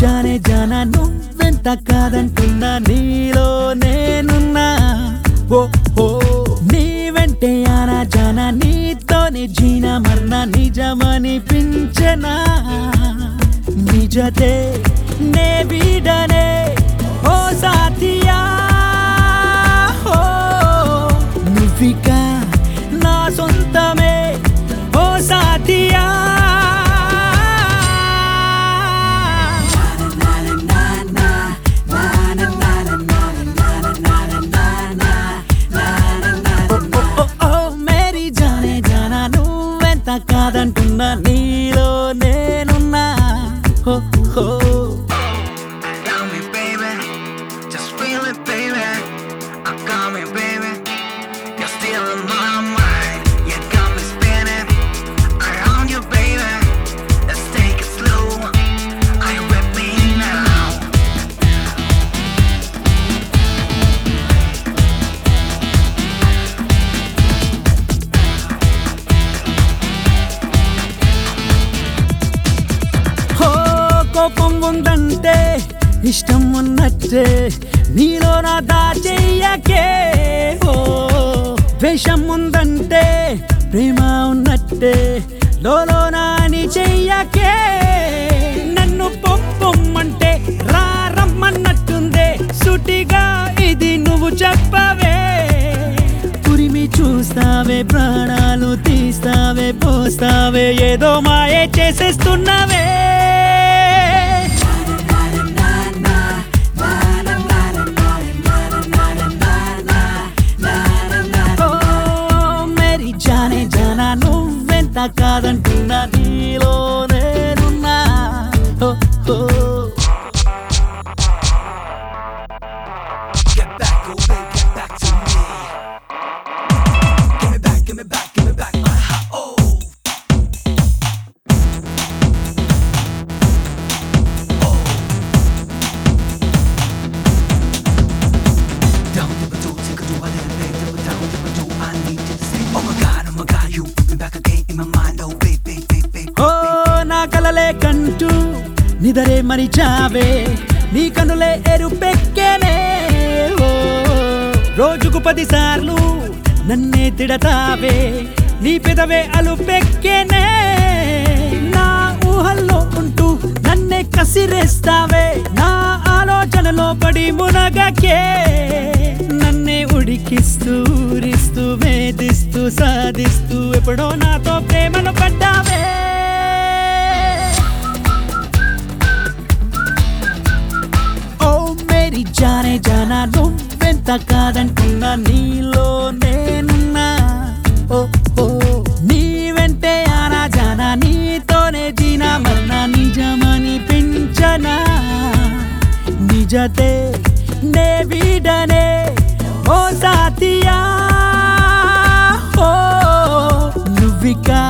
జానే జానా నువ్వెంత కాదంటున్నా నీలో నేనున్నా ఓ ఓ నీ వెంటే ఆనా జానా నీతోనే జీనా మర్నా నిజమనిపించనా నిజతే నే వీడనే ఓ సాథియా ఓ నువ్విక నా సొంతమే ఓ సాథియా ఓ, ఓ, ఓ, మేరీ జానే జానా నువ్వెంత కాదంటున్నా నీలో నేనున్నా హో హో Got me, baby. Just feel it, baby. I got me, baby. You're still in my mind. You got me spinning around you, baby. Let's take it slow. Are you with me now? హో కోపం ఉందంటే ఇష్టం ఉన్నట్టే నీలో నా దాచెయ్యకే ఓ ద్వేషం ఉందంటే ప్రేమ ఉన్నట్టే లోలో నాని చెయ్యకే నన్ను పొమ్మంటే రా రమ్మన్నట్టుందే సుటిగా ఇది నువ్వు చెప్పవే పురిమి చూస్తావే ప్రాణాలు తీస్తావే పోస్తావే ఏదో మాయే చేసేస్తున్నావే ఓ, మేరీ జానే జానా నువ్వెంత కాదంటున్నా నీలో నేనున్నా ఓ, ఓ. Get back, oh baby, get back to me. Give me back, give me back, give me back my heart. Oh. Down to the door, take a do a little bit, dip it down to the door. I need you to stay. Oh my God, oh my God, you put me back again in my mind. Oh baby, baby, ఓ నా కలలే కంటూ నిదరే మరిచావే నీ కనులే ఎరుపెక్కేనే ఓ రోజుకు పది సార్లు నన్నే తిడతావే నీ పెదవే అలుపెక్కేనే నా ఊహల్లో ఉంటూ నన్నే కసిరేస్తావే నా ఆలోచనలో పడి మునగకే నన్నే ఉడికిస్తూ ఊరిస్తూ వేధిస్తూ సాధిస్తూ ఎప్పుడో నాతో ప్రేమను పడ్డావే ఓ మేరీ జానే జానా నువ్వెంత కాదంటున్నా నీలో నేనున్నా ఓ ఓ నీ వెంటే ఆనా జానా నీతోనే జీనా మన్నా నిజమని పెంచనా నిజతే నే వీడనే ఓ సాథియా ఓ నువ్విక